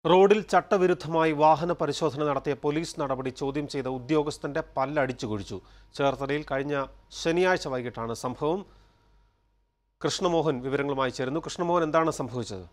റോഡിൽ ചട്ടവിരുദ്ധമായി വാഹന പരിശോധന നടത്തിയ പോലീസ് നടപടി ചോദ്യം ചെയ്ത ഉദ്യോഗസ്ഥന്റെ പല്ലടിച്ചു കുഴിച്ചു ചേർത്തലയിൽ കഴിഞ്ഞ ശനിയാഴ്ച വൈകിട്ടാണ് സംഭവം കൃഷ്ണമോഹൻ വിവരങ്ങളുമായി ചേരുന്നു കൃഷ്ണമോഹൻ എന്താണ് സംഭവിച്ചത്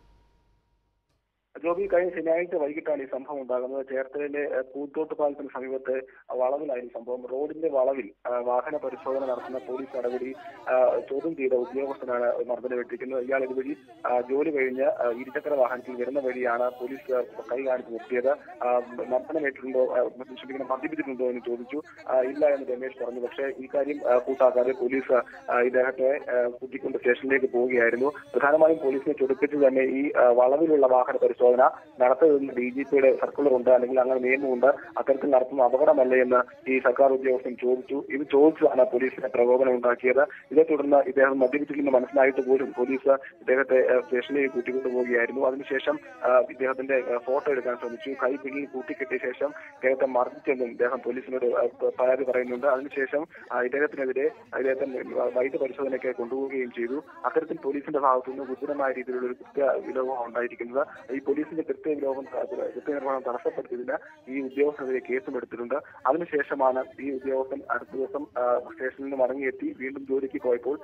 ജോബി കഴിഞ്ഞ ശനിയാഴ്ച വൈകിട്ടാണ് ഈ സംഭവം ഉണ്ടാകുന്നത് ചേർത്തലയിലെ ഏഹ്, പൂത്തോട്ട് പാലത്തിന് സമീപത്ത് വളവിലായിരുന്നു സംഭവം റോഡിന്റെ വളവിൽ ആ, വാഹന പരിശോധന നടത്തുന്ന പോലീസ് നടപടി ആ, ചോദ്യം ചെയ്ത ഉദ്യോഗസ്ഥനാണ് മർദ്ദനം വെട്ടിക്കുന്നത് ഇയാൾ ഇതുവഴി ആ, ജോലി കഴിഞ്ഞ് ആ, ഇരുചക്ര വാഹനത്തിൽ വരുന്ന വഴിയാണ് പോലീസ് കൈ കാണിച്ച് നിർത്തിയത് ആ, മർദ്ദനമേറ്റിട്ടുണ്ടോ ആ, ക്ഷമിക്കണം മദ്യപിച്ചിട്ടുണ്ടോ എന്ന് ചോദിച്ചു ആ, ഇല്ല എന്ന് രമേശ് പറഞ്ഞു പക്ഷേ ഈ കാര്യം ആ, കൂട്ടാക്കാതെ പോലീസ് ആ, ഇദ്ദേഹത്തെ ആ, കൂട്ടിക്കൊണ്ട് സ്റ്റേഷനിലേക്ക് പോവുകയായിരുന്നു പ്രധാനമായും പോലീസിനെ ചൊടിപ്പിച്ച് തന്നെ ഈ ആ, വളവിലുള്ള വാഹന പരിശോധന നടത്തരുതെന്ന് ഡി ജി പിയുടെ സർക്കുലർ ഉണ്ട് അല്ലെങ്കിൽ അങ്ങനെ നിയമമുണ്ട് അത്തരത്തിൽ നടത്തുന്ന അപകടമല്ലേ എന്ന് ഈ സർക്കാർ ഉദ്യോഗസ്ഥൻ ചോദിച്ചു ഇത് ചോദിച്ചതാണ് പോലീസിനെ പ്രകോപനം ഉണ്ടാക്കിയത് ഇതേ തുടർന്ന് ഇദ്ദേഹം മദ്യപിച്ചില്ലെന്ന് മനസ്സിലായിട്ട് പോലും പോലീസ് ഇദ്ദേഹത്തെ ആ, സ്റ്റേഷനിലേക്ക് കൂട്ടിക്കൊണ്ടു പോവുകയായിരുന്നു അതിനുശേഷം ആ, ഇദ്ദേഹത്തിന്റെ ആ, ഫോട്ടോ എടുക്കാൻ ശ്രമിച്ചു കൈ പിന്നിൽ കൂട്ടിക്കെട്ടിയ ശേഷം ഇദ്ദേഹത്തെ മർദ്ദിച്ചെന്നും ഇദ്ദേഹം പോലീസിനോട് ആ, പ- പരാതി പറയുന്നുണ്ട് അതിനുശേഷം ആ, ഇദ്ദേഹത്തിനെതിരെ ഇദ്ദേഹത്തെ വൈദ്യ പരിശോധനയ്ക്ക് കൊണ്ടുപോവുകയും ചെയ്തു അത്തരത്തിൽ പോലീസിന്റെ ഭാഗത്തുനിന്ന് ഗുരുതരമായ രീതിയിലുള്ള ഒരു കൃത്യ വിലോപമാണ് ഉണ്ടായിരിക്കുന്നത് ഈ പോലീസിന്റെ കൃത്യ വിലോപം കൃത്യനിർവഹണം തടസ്സപ്പെടുത്തിയതിന് ഈ ഉദ്യോഗസ്ഥനെതിരെ കേസും എടുത്തിട്ടുണ്ട് അതിനുശേഷമാണ് ഈ ഉദ്യോഗസ്ഥൻ അടുത്ത ദിവസം ആ, സ്റ്റേഷനിൽ നിന്ന് മടങ്ങിയെത്തി വീണ്ടും ജോലിക്ക് പോയപ്പോൾ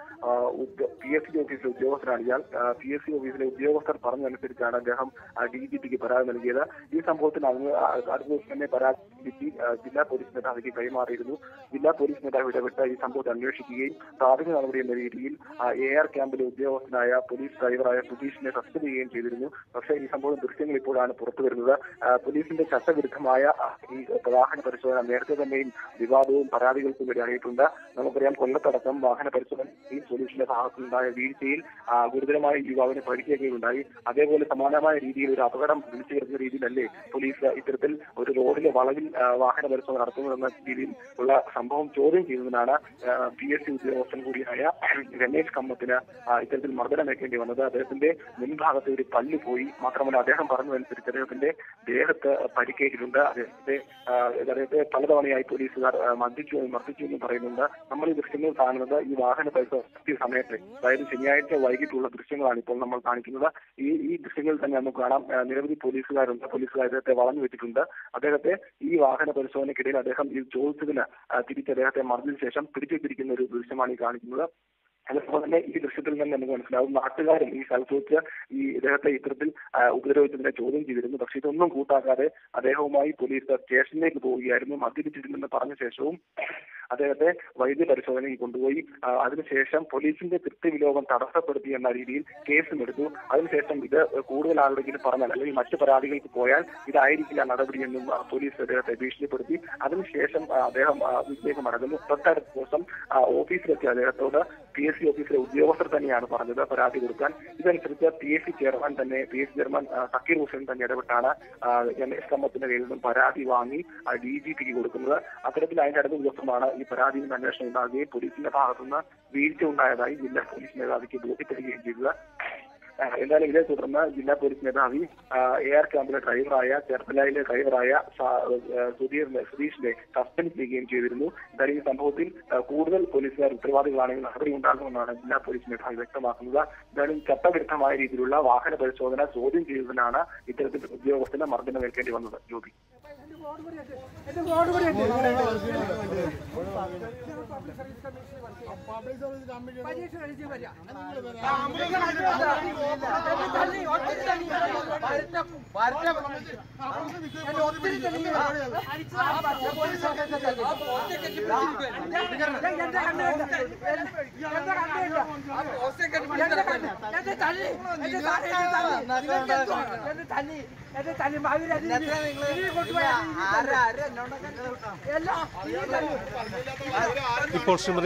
പി എസ് സി ഓഫീസിലെ ഉദ്യോഗസ്ഥനാണ് ഇയാൾ പി എസ് സി ഓഫീസിലെ ഉദ്യോഗസ്ഥർ പറഞ്ഞതനുസരിച്ചാണ് അദ്ദേഹം ഡി ജി പിക്ക് പരാതി നൽകിയത് ഈ സംഭവത്തിൽ അന്ന് ആ, അടുത്ത ദിവസം തന്നെ പരാതി കിട്ടി ആ, ജില്ലാ പോലീസ് മേധാവിക്ക് കൈമാറിയിരുന്നു ജില്ലാ പോലീസ് മേധാവി ഇടപെട്ട് ഈ സംഭവത്തെ അന്വേഷിക്കുകയും പ്രാഥമിക നടപടി എന്ന രീതിയിൽ എ ആർ ക്യാമ്പിലെ ഉദ്യോഗസ്ഥനായ പോലീസ് ഡ്രൈവറായ സുധീഷിനെ സസ്പെൻഡ് ചെയ്യുകയും ചെയ്തിരുന്നു പക്ഷേ ഈ സംഭവം ദൃശ്യങ്ങൾ ഇപ്പോഴാണ് പുറത്തു വരുന്നത് ആ, പോലീസിന്റെ ചട്ടവിരുദ്ധമായ ആ, ഈ വാഹന പരിശോധന നേരത്തെ തന്നെയും വിവാദവും പരാതികൾക്കും ഇടയായിട്ടുണ്ട് നമുക്കറിയാം കൊല്ലത്തടക്കം വാഹന പരിശോധന ഈ പോലീസിന്റെ ഭാഗത്തുനിന്നുണ്ടായ വീഴ്ചയിൽ ആ, ഗുരുതരമായ യുവാവിന് പരിക്കേൽക്കുകയുണ്ടായി അതേപോലെ സമാനമായ രീതിയിൽ ഒരു അപകടം വിളിച്ചു വരുന്ന രീതിയിലല്ലേ പോലീസ് ഇത്തരത്തിൽ ഒരു റോഡിലെ വളവിൽ ആ, വാഹന പരിശോധന നടത്തുന്നതെന്ന രീതിയിൽ ഉള്ള സംഭവം ചോദ്യം ചെയ്യുന്നതിനാണ് പി എസ് സി ഉദ്യോഗസ്ഥൻ കൂടിയായ രമേശ് കമ്മത്തിന് ആ, ഇത്തരത്തിൽ മർദ്ദനമേക്കേണ്ടി വന്നത് അദ്ദേഹത്തിന്റെ മുൻഭാഗത്ത് ഒരു പല്ല് പോയി മാത്രമല്ല അദ്ദേഹം പറഞ്ഞതനുസരിച്ച് അദ്ദേഹത്തിന്റെ ദേഹത്ത് പരിക്കേറ്റിട്ടുണ്ട് അദ്ദേഹത്തെ ആ, അദ്ദേഹത്തെ പലതവണയായി പോലീസുകാർ ആ, മർദ്ദിച്ചു മർദ്ദിച്ചു എന്ന് പറയുന്നുണ്ട് നമ്മൾ ഈ ദൃശ്യങ്ങൾ കാണുന്നത് ഈ വാഹന പരിശോധന നടത്തിയ സമയത്ത് അതായത് ശനിയാഴ്ച വൈകിട്ടുള്ള ദൃശ്യങ്ങളാണ് ഇപ്പോൾ നമ്മൾ കാണിക്കുന്നത് ഈ ഈ ദൃശ്യങ്ങളിൽ തന്നെ നമുക്ക് കാണാം ആ, നിരവധി പോലീസുകാരുണ്ട് പോലീസുകാർ അദ്ദേഹത്തെ വളഞ്ഞു വെച്ചിട്ടുണ്ട് അദ്ദേഹത്തെ ഈ വാഹന പരിശോധനയ്ക്കിടയിൽ അദ്ദേഹം ഇത് ചോദിച്ചതിന് ആ, തിരിച്ച് അദ്ദേഹത്തെ മർദ്ദിച്ച ശേഷം പിടിച്ചിട്ടിരിക്കുന്ന ഒരു ദൃശ്യമാണ് ഈ കാണിക്കുന്നത് അതുപോലെ തന്നെ ഈ ദൃശ്യത്തിൽ നിന്ന് നമുക്ക് മനസ്സിലാവും നാട്ടുകാരും ഈ സ്ഥലത്ത് വെച്ച് ഈ ഇദ്ദേഹത്തെ ഇത്തരത്തിൽ ആ, ഉപദ്രവിച്ചതിനെ ചോദ്യം ചെയ്തിരുന്നു പക്ഷെ ഇതൊന്നും കൂട്ടാക്കാതെ അദ്ദേഹവുമായി പോലീസ് സ്റ്റേഷനിലേക്ക് പോവുകയായിരുന്നു മദ്യപിച്ചിട്ടില്ലെന്ന് പറഞ്ഞ ശേഷവും അദ്ദേഹത്തെ വൈദ്യ പരിശോധനയ്ക്ക് കൊണ്ടുപോയി ആ, അതിനുശേഷം പോലീസിന്റെ കൃത്യവിലോപം തടസ്സപ്പെടുത്തി എന്ന രീതിയിൽ കേസും എടുത്തു അതിനുശേഷം ഇത് കൂടുതൽ ആളുടെങ്കിലും പറഞ്ഞാൽ അല്ലെങ്കിൽ മറ്റു പരാതികൾക്ക് പോയാൽ ഇതായിരിക്കില്ല നടപടിയെന്നും ആ, പോലീസ് അദ്ദേഹത്തെ ഭീഷണിപ്പെടുത്തി അതിനുശേഷം ആ, അദ്ദേഹം ആ, വീട്ടിലേക്ക് മടങ്ങുന്നു തൊട്ടടുത്ത ദിവസം ആ, ഓഫീസിലെത്തിയ അദ്ദേഹത്തോട് പി എസ് സി ഓഫീസിലെ ഉദ്യോഗസ്ഥർ തന്നെയാണ് പറഞ്ഞത് പരാതി കൊടുക്കാൻ ഇതനുസരിച്ച് പി എസ് സി ചെയർമാൻ തന്നെ പി എസ് സി ചെയർമാൻ ആ, സക്കീർ ഹുസൈൻ തന്നെ ഇടപെട്ടാണ് ആ, രമേശ് കമ്മത്തിന്റെ പേരിൽ നിന്നും പരാതി വാങ്ങി ഡി ജി പിക്ക് കൊടുക്കുന്നത് അത്തരത്തിൽ അതിന്റെ അടുത്ത ദിവസമാണ് ഈ പരാതിയിൽ അന്വേഷണം ഉണ്ടാകുകയും പോലീസിന്റെ ഭാഗത്തുനിന്ന് വീഴ്ച ഉണ്ടായതായി ജില്ലാ പോലീസ് മേധാവിക്ക് ബോധ്യപ്പെടുകയും ചെയ്തത് ആ, എന്തായാലും ഇതേ തുടർന്ന് ജില്ലാ പോലീസ് മേധാവി ആ, എ ആർ ക്യാമ്പിലെ ഡ്രൈവറായ ചേർത്തലയിലെ ഡ്രൈവറായ സ- ആ, സുധീറിനെ സുധീഷിനെ സസ്പെൻഡ് ചെയ്യുകയും ചെയ്തിരുന്നു എന്തായാലും ഈ സംഭവത്തിൽ ആ, കൂടുതൽ പോലീസുകാർ ഉത്തരവാദികളാണെങ്കിൽ നടപടി ഉണ്ടാകുമെന്നാണ് ജില്ലാ പോലീസ് മേധാവി വ്യക്തമാക്കുന്നത് എന്തായാലും ചട്ടവിരുദ്ധമായ രീതിയിലുള്ള വാഹന പരിശോധന ചോദ്യം ചെയ്തതിനാണ് ഇത്തരത്തിൽ ഉദ്യോഗസ്ഥന് മർദ്ദനം ഏൽക്കേണ്ടി വന്നത് ജോബി പരീക്ഷ എഴുതി വരിക ഒത്തിരി തെളിവ് എന്റെ കണ്ണുണ്ട് എന്റെ കണ്ണുണ്ട് എന്റെ കണ്ണ് എന്റെ തല്ലി എന്റെ തല്ലി എന്റെ തല്ലി എന്റെ തല്ലി അവരത് കൊണ്ടുപോയി എല്ലാം ഈ തല്ലി ഇപ്പോൾ ശ്രീമതി